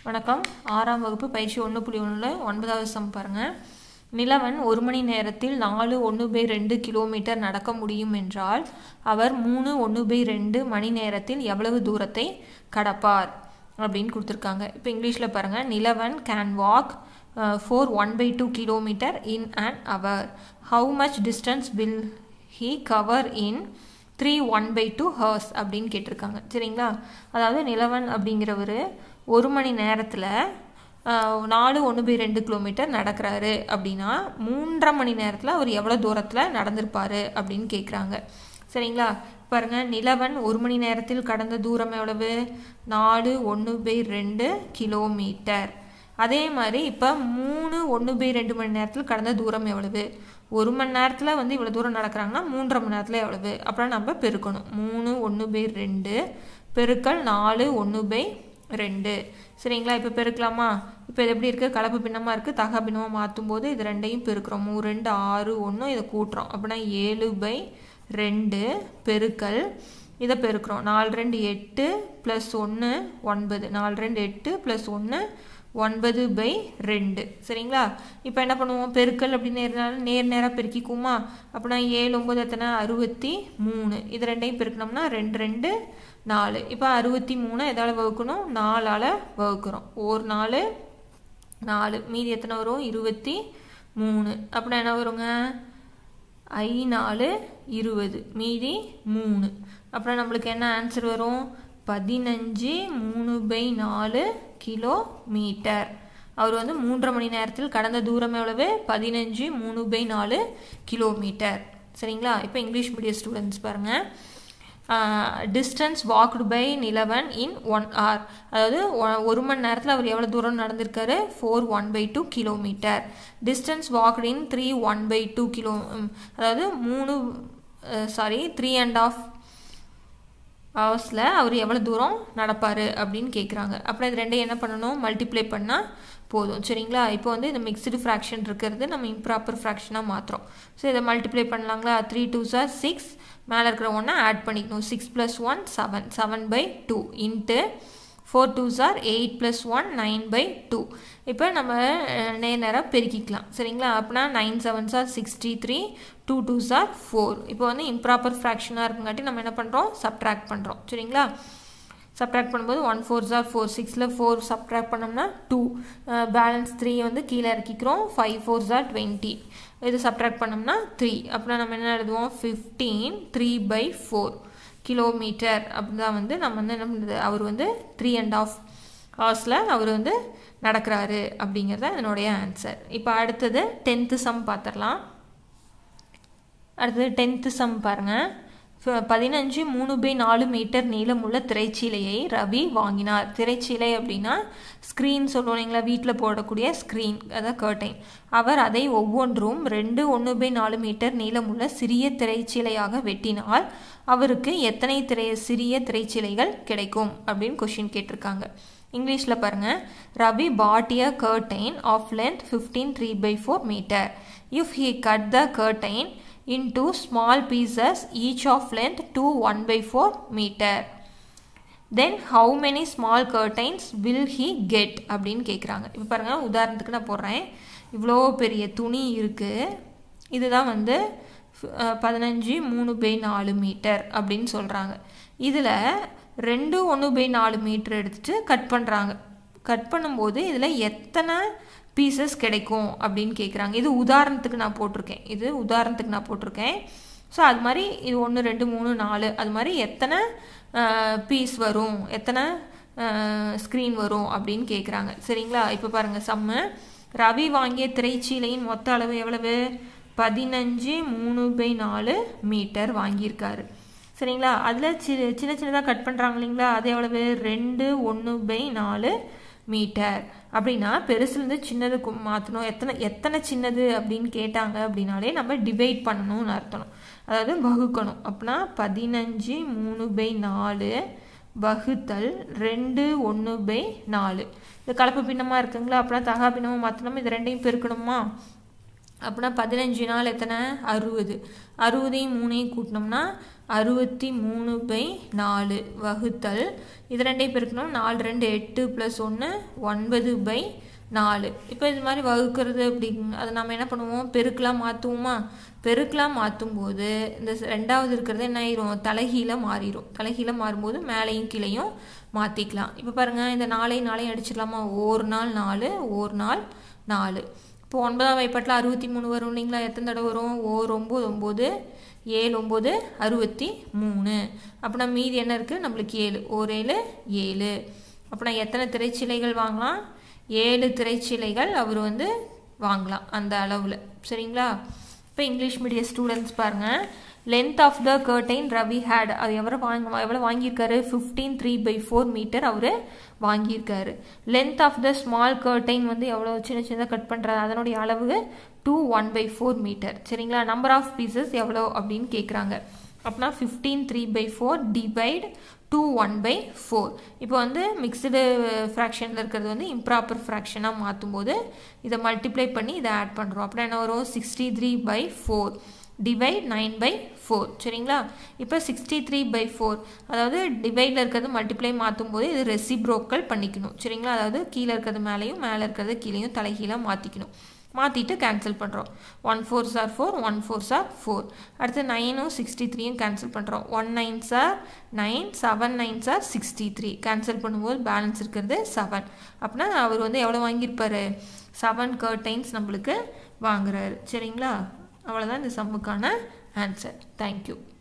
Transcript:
வணக்கம் ஆறாம் வகுப்பு பயிற்சி ஒன்று புள்ளி ஒன்றில் ஒன்பதாவது சம் பாருங்கள் நிலவன் ஒரு மணி நேரத்தில் நாலு ஒன்று பை ரெண்டு கிலோமீட்டர் நடக்க முடியும் என்றால் அவர் மூணு ஒன்று பை ரெண்டு மணி நேரத்தில் எவ்வளவு தூரத்தை கடப்பார் அப்படின்னு கொடுத்துருக்காங்க இப்போ இங்கிலீஷில் பாருங்கள் Nilavan can walk four one by two kilometre in an hour how much distance will he cover in three one by two hours அப்படின்னு கேட்டிருக்காங்க சரிங்களா அதாவது நிலவன் அப்படிங்கிறவர் ஒரு மணி நேரத்தில் நாலு ஒன்று பை ரெண்டு கிலோமீட்டர் நடக்கிறாரு அப்படின்னா மூன்றரை மணி நேரத்தில் அவர் எவ்வளோ தூரத்தில் நடந்திருப்பார் அப்படின்னு கேட்குறாங்க சரிங்களா பாருங்கள் நிலவன் ஒரு மணி நேரத்தில் கடந்த தூரம் எவ்வளவு நாலு ஒன்று பை ரெண்டு கிலோமீட்டர் அதே மாதிரி இப்போ மூணு ஒன்று பை ரெண்டு மணி நேரத்தில் கடந்த தூரம் எவ்வளவு ஒரு மணி நேரத்தில் வந்து இவ்வளோ தூரம் நடக்கிறாங்கன்னா மூன்றரை மணி நேரத்தில் எவ்வளவு அப்புறம் நம்ம பெருக்கணும் மூணு ஒன்று பை ரெண்டு பெருக்கல் நாலு ஒன்று பை ரெண்டு சரிங்களா இப்போ பெருக்கலாமா இப்போ இது எப்படி இருக்குது கலப்பு பின்னமாக இருக்குது தகா பின்னமாக மாற்றும் போது இது ரெண்டையும் பெருக்கிறோம் மூணு ரெண்டு ஆறு ஒன்று இதை கூட்டுறோம் அப்படின்னா ஏழு பை ரெண்டு பெருக்கல் இதை பெருக்கிறோம் நாலு ரெண்டு எட்டு ப்ளஸ் ஒன்று ஒன்பது நாலு ரெண்டு எட்டு ப்ளஸ் ஒன்று ஒன்பது பை ரெண்டு சரிங்களா இப்போ என்ன பண்ணுவோம் பெருக்கல் அப்படின்னு நேர்னாலும் நேர் நேராக பெருக்கிக்குமா அப்படின்னா ஏழு ஒம்பது எத்தனை அறுபத்தி மூணு இது ரெண்டையும் பெருக்கணும்னா ரெண்டு ரெண்டு நாலு இப்போ அறுபத்தி மூணு எதால் வகுக்கணும் நாலால் வகுக்கிறோம் ஒரு நாலு நாலு மீதி எத்தனை வரும் இருபத்தி மூணு அப்படின்னா என்ன வருங்க ஐ நாலு இருபது மீதி மூணு அப்புறம் நம்மளுக்கு என்ன ஆன்சர் வரும் பதினஞ்சு மூணு பை நாலு கிலோமீட்டர் அவர் வந்து மூன்றரை மணி நேரத்தில் கடந்த தூரம் எவ்வளவு பதினஞ்சு மூணு பை நாலு கிலோமீட்டர் சரிங்களா இப்போ இங்கிலீஷ் மீடியம் ஸ்டூடெண்ட்ஸ் பாருங்கள் distance walked by Nilavan in one hour அதாவது ஒரு மணி நேரத்தில் அவர் எவ்வளோ தூரம் நடந்திருக்காரு four one by two kilometre distance walked in three one by two kilo அதாவது மூணு சாரி த்ரீ அண்ட் ஆஃப் ஹவர்ஸில் அவர் எவ்வளோ தூரம் நடப்பார் அப்படின்னு கேட்குறாங்க அப்புறம் இது ரெண்டையும் என்ன பண்ணணும் மல்டிப்ளை பண்ணால் போதும் சரிங்களா இப்போ வந்து இந்த மிக்ஸ்டு ஃப்ராக்ஷன் இருக்கிறது நம்ம இம்ப்ராப்பர் ஃப்ராக்ஷனாக மாற்றுறோம் ஸோ இதை மல்டிப்ளை பண்ணலாங்களா த்ரீ டூ சார் சிக்ஸ் மேலே இருக்கிற ஒன்றை ஆட் பண்ணிக்கணும் six plus one seven seven by two into four two சார் eight plus one nine by two இப்போ நம்ம நேர் நேராக பெருக்கிக்கலாம் சரிங்களா அப்படின்னா நைன் செவன் சார் சிக்ஸ்டி த்ரீ டூ டூ சார் ஃபோர் இப்போ வந்து இம்ப்ராப்பர் ஃப்ராக்ஷனாக இருக்குங்காட்டி நம்ம என்ன பண்ணுறோம் சப்ட்ராக்ட் பண்ணுறோம் சரிங்களா சப்ட்ராக்ட் பண்ணும்போது ஒன் ஃபோர் ஜார் ஃபோர் சிக்ஸில் ஃபோர் சப்ட்ராக்ட் பண்ணோம்னா டூ பேலன்ஸ் த்ரீ வந்து கீழே இறக்கிக்கிறோம் ஃபைவ் ஃபோர் ஜார் டுவெண்ட்டி இது சப்ட்ராக்ட் பண்ணோம்னா த்ரீ அப்படின்னா நம்ம என்ன எழுதுவோம் fifteen three by four kilometre அப்படி தான் வந்து நம்ம வந்து என்ன பண்ணுறது அவர் வந்து த்ரீ அண்ட் ஆஃப் ஹவர்ஸில் அவர் வந்து நடக்கிறாரு அப்படிங்கிறத என்னுடைய ஆன்சர் இப்போ அடுத்தது டென்த்து சம் பார்த்துடலாம் அடுத்தது டென்த்து சம் பாருங்கள் பதினஞ்சு மூணு பை நாலு மீட்டர் நீளமுள்ள திரைச்சீலையை ரவி வாங்கினார் திரைச்சீலை அப்படின்னா ஸ்க்ரீன் சொல்லுவோம் இல்லைங்களா வீட்டில் போடக்கூடிய ஸ்க்ரீன் அதான் கர்டைன் அவர் அதை ஒவ்வொன்றும் ரெண்டு ஒன்று பை நாலு மீட்டர் நீளமுள்ள சிறிய திரைச்சீலையாக வெட்டினால் அவருக்கு எத்தனை திரை சிறிய திரைச்சீலைகள் கிடைக்கும் அப்படின்னு கொஷின் கேட்டிருக்காங்க இங்கிலீஷில் பாருங்கள் ரவி பாட்டிய curtain of length fifteen three by four metre if he cut the curtain into small pieces each of length 2 1 by 4 meter then how many small curtains will he get அப்படின்னு கேட்குறாங்க இப்போ பாருங்கள் உதாரணத்துக்கு நான் போடுறேன் இவ்வளோ பெரிய துணி இருக்குது இதுதான் வந்து பதினஞ்சு மூணு பை நாலு மீட்டர் அப்படின்னு சொல்கிறாங்க இதில் ரெண்டு ஒன்று பை நாலு மீட்டர் எடுத்துகிட்டு கட் பண்ணுறாங்க கட் பண்ணும்போது இதில் எத்தனை பீசஸ் கிடைக்கும் அப்படின்னு கேட்குறாங்க இது உதாரணத்துக்கு நான் போட்டிருக்கேன் இது உதாரணத்துக்கு நான் போட்டிருக்கேன் ஸோ அது மாதிரி இது ஒன்று ரெண்டு மூணு நாலு அது மாதிரி எத்தனை பீஸ் வரும் எத்தனை ஸ்க்ரீன் வரும் அப்படின்னு கேட்குறாங்க சரிங்களா இப்போ பாருங்கள் சம்மு ரவி வாங்கிய திரைச்சீலையின் மொத்த அளவு எவ்வளவு பதினஞ்சு மூணு பை நாலு மீட்டர் வாங்கியிருக்காரு சரிங்களா அதில் சி சின்ன சின்னதாக கட் பண்ணுறாங்க இல்லைங்களா அது எவ்வளவு ரெண்டு ஒன்று பை நாலு மீட்டர் அப்படின்னா பெருசுலேருந்து சின்னதுக்கு மாற்றணும் எத்தனை எத்தனை சின்னது அப்படின்னு கேட்டாங்க அப்படின்னாலே நம்ம டிவைட் பண்ணணும்னு அர்த்தம் அதாவது வகுக்கணும் அப்படின்னா பதினஞ்சு மூணு பை நாலு வகுத்தல் ரெண்டு ஒன்று பை நாலு இது கலப்பு பின்னமாக இருக்குங்களா அப்படின்னா தகா பின்னமாக மாற்றணும் இது ரெண்டையும் பெருக்கணுமா அப்படின்னா பதினஞ்சு நாள் எத்தனை அறுபது அறுபதையும் மூணையும் கூட்டினோம்னா அறுபத்தி மூணு பை நாலு வகுத்தல் இது ரெண்டையும் பெருக்கணும் நாலு ரெண்டு எட்டு ப்ளஸ் ஒன்று ஒன்பது பை நாலு இப்போ இது மாதிரி வகுக்கிறது அப்படிங்க அதை நம்ம என்ன பண்ணுவோம் பெருக்கெலாம் மாற்றுவோமா பெருக்கெலாம் மாற்றும் போது இந்த ரெண்டாவது இருக்கிறது என்ன ஆயிரும் தலைகீழ மாறிடும் தலைகீழ மாறும்போது மேலேயும் கீழையும் மாற்றிக்கலாம் இப்போ பாருங்கள் இந்த நாளையும் நாளையும் அடிச்சிடலாமா ஒரு நாள் நாலு ஒரு நாள் நாலு இப்போ ஒன்பதாம் வைப்பாட்டில் அறுபத்தி மூணு வரும் இல்லைங்களா எத்தனை தடவை வரும் ஓர் ஒம்பது ஒம்பது ஏழு ஒம்பது அறுபத்தி மூணு அப்படின்னா மீதி என்ன இருக்குது நம்மளுக்கு ஏழு ஓர் ஏழு ஏழு அப்படின்னா எத்தனை திரைச்சிலைகள் வாங்கலாம் ஏழு திரைச்சிலைகள் அவர் வந்து வாங்கலாம் அந்த அளவில் சரிங்களா இப்போ இங்கிலீஷ் மீடியம் ஸ்டூடெண்ட்ஸ் பாருங்கள் length of the curtain Ravi had அது எவ்வளோ வாங்க எவ்வளோ வாங்கியிருக்காரு fifteen three by four metre அவர் வாங்கியிருக்காரு length of the small curtain வந்து எவ்வளோ சின்ன சின்னதாக கட் பண்ணுறாரு அதனுடைய அளவு two one by four metre சரிங்களா நம்பர் ஆஃப் பீசஸ் எவ்வளோ அப்படின்னு கேட்குறாங்க அப்படின்னா fifteen three by four divide two one by four இப்போ வந்து மிக்சடு ஃப்ராக்ஷனில் இருக்கிறது வந்து இம்ப்ராப்பர் ஃப்ராக்ஷனாக மாற்றும் போது இதை மல்டிப்ளை பண்ணி இதை ஆட் பண்ணுறோம் அப்படின்னா என்ன வரும் sixty three by four divide nine by four சரிங்களா இப்போ சிக்ஸ்டி த்ரீ பை ஃபோர் அதாவது டிவைடில் இருக்கிறது மல்டிப்ளை மாற்றும் போது இது ரெசிப்ரோக்கல் பண்ணிக்கணும் சரிங்களா அதாவது கீழே இருக்கிறது மேலேயும் மேலே இருக்கிறது கீழேயும் தலைகீழாக மாற்றிக்கணும் மாற்றிட்டு கேன்சல் பண்ணுறோம் ஒன் ஃபோர் சார் ஃபோர் ஒன் ஃபோர் சார் ஃபோர் அடுத்து நைனும் சிக்ஸ்டி த்ரீயும் கேன்சல் பண்ணுறோம் ஒன் நைன் சார் நைன் செவன் நைன் சார் சிக்ஸ்டி த்ரீ கேன்சல் பண்ணும்போது பேலன்ஸ் இருக்கிறது செவன் அப்படின்னா அவர் வந்து எவ்வளோ வாங்கியிருப்பாரு செவன் கர்டைன்ஸ் நம்மளுக்கு வாங்குறாரு சரிங்களா அவ்வளோதான் இந்த சம்முக்கான ஆன்சர் தேங்க்யூ